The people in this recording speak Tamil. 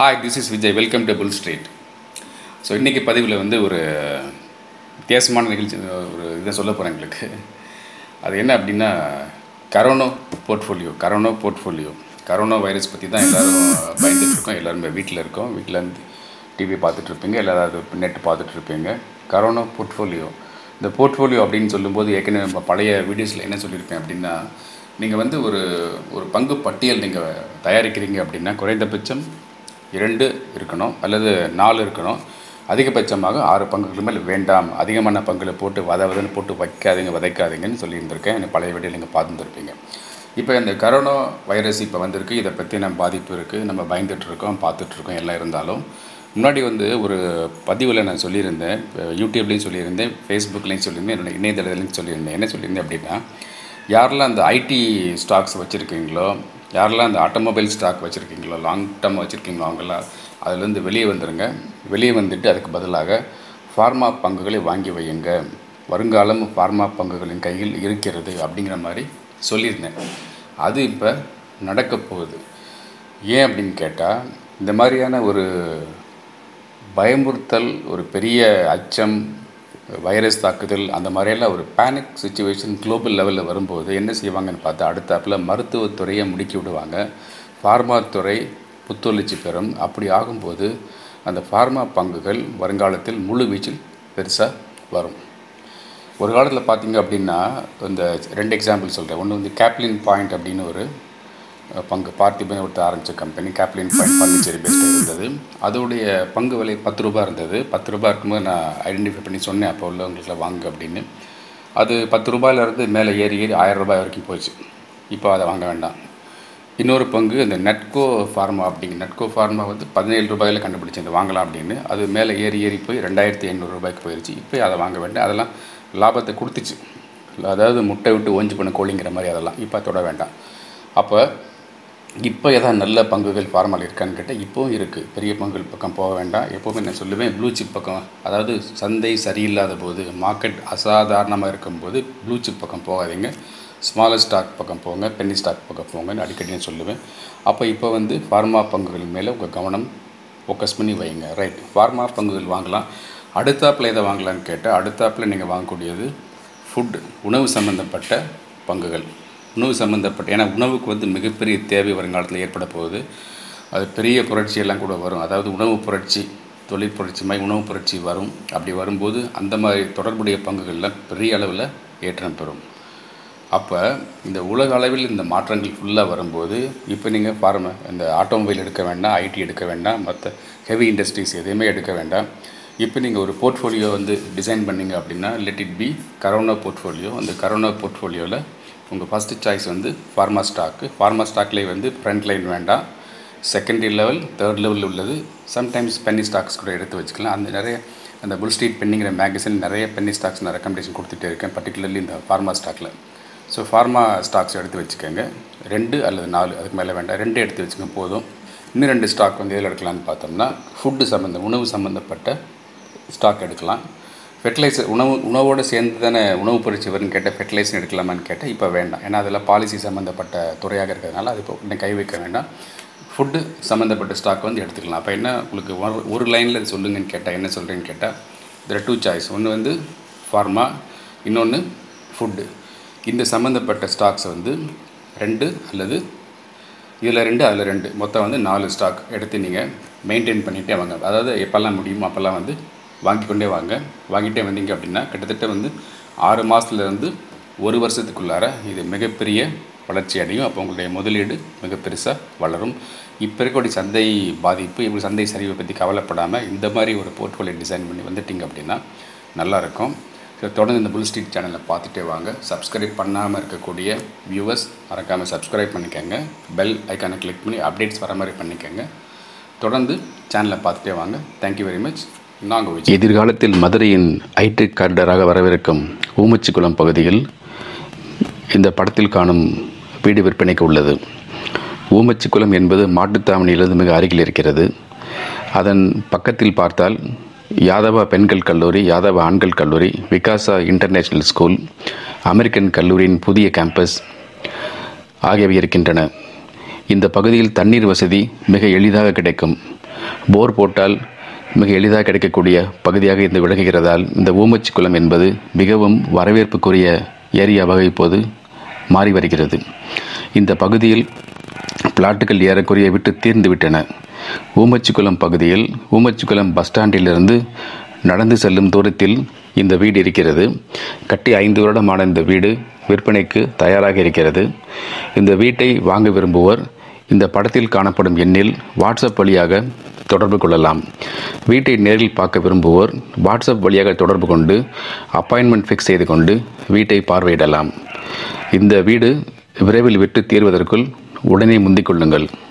hi this is Vijay welcome to bull street so இன்றைக்கி பதிவில் வந்து ஒரு வித்தியாசமான நிகழ்ச்சி ஒரு இதை சொல்ல போகிறேன் எங்களுக்கு அது என்ன அப்படின்னா corona portfolio corona portfolio corona virus பற்றி தான் எல்லோரும் பயந்துட்டு இருக்கோம் எல்லாருமே வீட்டில் இருக்கோம் வீட்டில் இருந்து டிவி பார்த்துட்ருப்பீங்க எல்லாரும் நெட் பார்த்துட்ருப்பீங்க கரோனா போர்ட்ஃபோலியோ இந்த போர்ட்ஃபோலியோ அப்படின்னு சொல்லும்போது ஏற்கனவே நம்ம பழைய வீடியோஸில் என்ன சொல்லியிருப்பேன் அப்படின்னா நீங்கள் வந்து ஒரு ஒரு பங்கு பட்டியல் நீங்கள் தயாரிக்கிறீங்க அப்படின்னா குறைந்தபட்சம் இரண்டு இருக்கணும் அல்லது நாலு இருக்கணும் அதிகபட்சமாக ஆறு பங்குகள் மேல் வேண்டாம் அதிகமான பங்குகளை போட்டு வத வதன்னு போட்டு வைக்காதீங்க விதைக்காதீங்கன்னு சொல்லியிருந்திருக்கேன் எனக்கு பழைய வீடியோ நீங்கள் பார்த்துருப்பீங்க இப்போ இந்த கரோனா வைரஸ் இப்போ வந்திருக்கு இதை பற்றி நம்ம பாதிப்பு இருக்குது நம்ம பயந்துட்டு இருக்கோம் பார்த்துட்ருக்கோம் எல்லாம் இருந்தாலும் முன்னாடி வந்து ஒரு பதிவில் நான் சொல்லியிருந்தேன் யூடியூப்லேயும் சொல்லியிருந்தேன் ஃபேஸ்புக்லேயும் சொல்லியிருந்தேன் என்னோட இணையதளத்துலையும் சொல்லியிருந்தேன் என்ன சொல்லியிருந்தேன் அப்படின்னா யாரெல்லாம் அந்த ஐடி ஸ்டாக்ஸ் வச்சுருக்கீங்களோ யாரெல்லாம் அந்த ஆட்டோமொபைல் ஸ்டாக் வச்சுருக்கீங்களோ லாங் டேர்ம் வச்சுருக்கீங்களோ அவங்களாம் அதுலேருந்து வெளியே வந்துடுங்க வெளியே வந்துட்டு அதுக்கு பதிலாக ஃபார்மா பங்குகளை வாங்கி வையுங்க வருங்காலம் ஃபார்மா பங்குகளின் கையில் இருக்கிறது அப்படிங்கிற மாதிரி சொல்லியிருந்தேன் அது இப்போ நடக்க போகுது ஏன் அப்படின்னு கேட்டால் இந்த மாதிரியான ஒரு பயமுறுத்தல் ஒரு பெரிய அச்சம் வைரஸ் தாக்குதல் அந்த மாதிரியெல்லாம் ஒரு பேனிக் சுச்சுவேஷன் குளோபல் லெவலில் வரும்போது என்ன செய்வாங்கன்னு பார்த்தா அடுத்தாப்பில் மருத்துவத்துறையை முடுக்கி விடுவாங்க ஃபார்மா துறை புத்துணர்ச்சி பெறும் அப்படி ஆகும்போது அந்த ஃபார்மா பங்குகள் வருங்காலத்தில் முழு வீச்சில் பெருசாக வரும் ஒரு காலத்தில் பார்த்தீங்க அப்படின்னா இந்த ரெண்டு எக்ஸாம்பிள் சொல்கிறேன் ஒன்று வந்து கேப்லின் பாயிண்ட் அப்படின்னு ஒரு பங்கு பார்த்திபன் ஒருத்தர் ஆரம்பித்த கம்பெனி கேப்லின் பாயிண்ட் பாண்டிச்சேரி பேஸ்டில் இருந்தது அதோடைய பங்கு விலை பத்து ரூபா இருந்தது பத்து ரூபா இருக்கும்போது நான் ஐடென்டிஃபை பண்ணி சொன்னேன் அப்போ உள்ளவங்களுக்கு வாங்க அப்படின்னு அது பத்து ரூபாயிலேருந்து மேலே ஏறி ஏறி ஆயிரம் ரூபாய் வரைக்கும் போச்சு இப்போ அதை வாங்க வேண்டாம் இன்னொரு பங்கு இந்த நெட்கோ ஃபார்மா அப்படிங்க நெட்கோ ஃபார்மா வந்து பதினேழு ரூபாயில் கண்டுபிடிச்சி இந்த வாங்கலாம் அப்படின்னு அது மேலே ஏறி ஏறி போய் ரெண்டாயிரத்தி ஐநூறு ரூபாய்க்கு போயிடுச்சு இப்போ அதை வாங்க வேண்டாம் அதெல்லாம் லாபத்தை கொடுத்துச்சு அதாவது முட்டை விட்டு ஓஞ்சி பண்ண கோழிங்கிற மாதிரி அதெல்லாம் இப்போ தொட வேண்டாம் அப்போ இப்போ எதாவது நல்ல பங்குகள் ஃபார்மல் இருக்கான்னு கேட்டால் இப்போவும் இருக்குது பெரிய பங்குகள் பக்கம் போக வேண்டாம் எப்போவுமே நான் சொல்லுவேன் ப்ளூ சிப் பக்கம் அதாவது சந்தை சரியில்லாத போது மார்க்கெட் அசாதாரணமாக இருக்கும்போது ப்ளூ சிப் பக்கம் போகாதீங்க ஸ்மாலர் ஸ்டாக் பக்கம் போங்க பென்னி ஸ்டாக் பக்கம் போங்கன்னு அடிக்கடி நான் சொல்லுவேன் அப்போ இப்போ வந்து ஃபார்மா பங்குகள் மேலே உங்கள் கவனம் ஃபோக்கஸ் பண்ணி வைங்க ரைட் ஃபார்மா பங்குகள் வாங்கலாம் அடுத்தாப்பில் எதை வாங்கலான்னு கேட்டால் அடுத்தாப்பில் நீங்கள் வாங்கக்கூடியது ஃபுட் உணவு சம்மந்தப்பட்ட பங்குகள் உணவு சம்மந்தப்பட்ட ஏன்னா உணவுக்கு வந்து மிகப்பெரிய தேவை வருங்காலத்தில் ஏற்பட போகுது அது பெரிய புரட்சியெல்லாம் கூட வரும் அதாவது உணவு புரட்சி தொழில் புரட்சி மாதிரி உணவு புரட்சி வரும் அப்படி வரும்போது அந்த மாதிரி தொடர்புடைய பங்குகளில் பெரிய அளவில் ஏற்றம் பெறும் அப்போ இந்த உலக அளவில் இந்த மாற்றங்கள் ஃபுல்லாக வரும்போது இப்போ நீங்கள் ஃபார்ம இந்த ஆட்டோமொபைல் எடுக்க வேண்டாம் ஐடி எடுக்க வேண்டாம் மற்ற ஹெவி இண்டஸ்ட்ரீஸ் எதுவுமே எடுக்க வேண்டாம் இப்போ நீங்கள் ஒரு போர்ட்ஃபோலியோ வந்து டிசைன் பண்ணிங்க அப்படின்னா let it be corona portfolio அந்த கரோனா போர்ட்ஃபோலியோவில் உங்கள் ஃபஸ்ட்டு சாய்ஸ் வந்து ஃபார்மா ஸ்டாக்கு ஃபார்மா ஸ்டாக்லேயே வந்து ஃப்ரண்ட் லைன் வேண்டாம் செகண்டரி லெவல் தேர்ட் லெவலில் உள்ளது சம்டைம்ஸ் பென்னி ஸ்டாக்ஸ் கூட எடுத்து வச்சுக்கலாம் அந்த நிறைய அந்த புல் ஸ்ட்ரீட் பென்னிங்கிற மேகசின் நிறைய பென்னி ஸ்டாக்ஸ் நான் ரெக்கமெண்டேஷன் கொடுத்துட்டே இருக்கேன் பர்டிகுலர்லி இந்த ஃபார்மா ஸ்டாக்கில் ஸோ ஃபார்மா ஸ்டாக்ஸ் எடுத்து வச்சுக்கோங்க ரெண்டு அல்லது நாலு அதுக்கு மேலே வேண்டாம் ரெண்டு எடுத்து வச்சுக்கோங்க போதும் இன்னும் ரெண்டு ஸ்டாக் வந்து எதில் எடுக்கலாம்னு பார்த்தோம்னா ஃபுட்டு சம்மந்தம் உணவு சம்மந்தப்பட்ட ஸ்டாக் எடுக்கலாம் ஃபெர்டிலைசர் உணவு உணவோடு சேர்ந்து தானே உணவு பொறிச்சு வரும்னு கேட்டால் ஃபெர்டிலைசர் எடுக்கலாமான்னு கேட்டால் இப்போ வேண்டாம் ஏன்னா அதில் பாலிசி சம்மந்தப்பட்ட துறையாக இருக்கிறதுனால அது இப்போ உடனே கை வைக்க வேண்டாம் ஃபுட்டு சம்மந்தப்பட்ட ஸ்டாக் வந்து எடுத்துக்கலாம் அப்போ என்ன உங்களுக்கு ஒரு ஒரு லைனில் சொல்லுங்கன்னு கேட்டால் என்ன சொல்கிறேன்னு கேட்டால் இதில் டூ சாய்ஸ் ஒன்று வந்து ஃபார்மா இன்னொன்று ஃபுட்டு இந்த சம்மந்தப்பட்ட ஸ்டாக்ஸ் வந்து ரெண்டு அல்லது இதில் ரெண்டு அதில் ரெண்டு மொத்தம் வந்து நாலு ஸ்டாக் எடுத்து நீங்கள் மெயின்டைன் பண்ணிகிட்டே வாங்க அதாவது எப்போல்லாம் முடியுமோ அப்போல்லாம் வந்து வாங்கி கொண்டே வாங்க வாங்கிட்டே வந்தீங்க அப்படின்னா கிட்டத்தட்ட வந்து ஆறு மாதத்துலேருந்து ஒரு வருஷத்துக்குள்ளார இது மிகப்பெரிய வளர்ச்சி அடையும் அப்போ உங்களுடைய முதலீடு மிக பெருசாக வளரும் இப்போ இருக்கக்கூடிய சந்தை பாதிப்பு இப்படி சந்தை சரிவை பற்றி கவலைப்படாமல் இந்த மாதிரி ஒரு போர்ட்ஃபோலியோ டிசைன் பண்ணி வந்துட்டிங்க அப்படின்னா நல்லாயிருக்கும் ஸோ தொடர்ந்து இந்த புல் ஸ்ட்ரீட் சேனலை பார்த்துட்டே வாங்க சப்ஸ்கிரைப் பண்ணாமல் இருக்கக்கூடிய வியூவர்ஸ் மறக்காமல் சப்ஸ்கிரைப் பண்ணிக்கோங்க பெல் ஐக்கானை கிளிக் பண்ணி அப்டேட்ஸ் வர மாதிரி பண்ணிக்கோங்க தொடர்ந்து சேனலை பார்த்துட்டே வாங்க தேங்க்யூ வெரி மச் நாங்கள் விஜய் எதிர்காலத்தில் மதுரையின் ஐடி கார்டராக வரவிருக்கும் ஊமச்சிக்குளம் பகுதியில் இந்த படத்தில் காணும் வீடு விற்பனைக்கு உள்ளது ஊமச்சிக்குளம் என்பது மாட்டுத்தாவணியிலிருந்து மிக அருகில் இருக்கிறது அதன் பக்கத்தில் பார்த்தால் யாதவா பெண்கள் கல்லூரி யாதவா ஆண்கள் கல்லூரி விகாசா இன்டர்நேஷனல் ஸ்கூல் அமெரிக்கன் கல்லூரியின் புதிய கேம்பஸ் ஆகியவை இருக்கின்றன இந்த பகுதியில் தண்ணீர் வசதி மிக எளிதாக கிடைக்கும் போர் போட்டால் மிக எளிதாக கிடைக்கக்கூடிய பகுதியாக இது விளங்குகிறதால் இந்த ஊமச்சி குளம் என்பது மிகவும் வரவேற்புக்குரிய ஏரியாவாக இப்போது மாறி வருகிறது இந்த பகுதியில் பிளாட்டுகள் ஏறக்குறைய விட்டு தீர்ந்து விட்டன ஊமச்சிக்குளம் பகுதியில் ஊமச்சிக்குளம் பஸ் ஸ்டாண்டிலிருந்து நடந்து செல்லும் தூரத்தில் இந்த வீடு இருக்கிறது கட்டி ஐந்து வருடமான இந்த வீடு விற்பனைக்கு தயாராக இருக்கிறது இந்த வீட்டை வாங்க விரும்புவோர் இந்த படத்தில் காணப்படும் எண்ணில் வாட்ஸ்அப் வழியாக தொடர்பு கொள்ளலாம் வீட்டை நேரில் பார்க்க விரும்புவோர் வாட்ஸ்அப் வழியாக தொடர்பு கொண்டு அப்பாயின்மெண்ட் ஃபிக்ஸ் செய்து கொண்டு வீட்டை பார்வையிடலாம் இந்த வீடு விரைவில் விட்டு தீர்வதற்குள் உடனே முந்திக் கொள்ளுங்கள்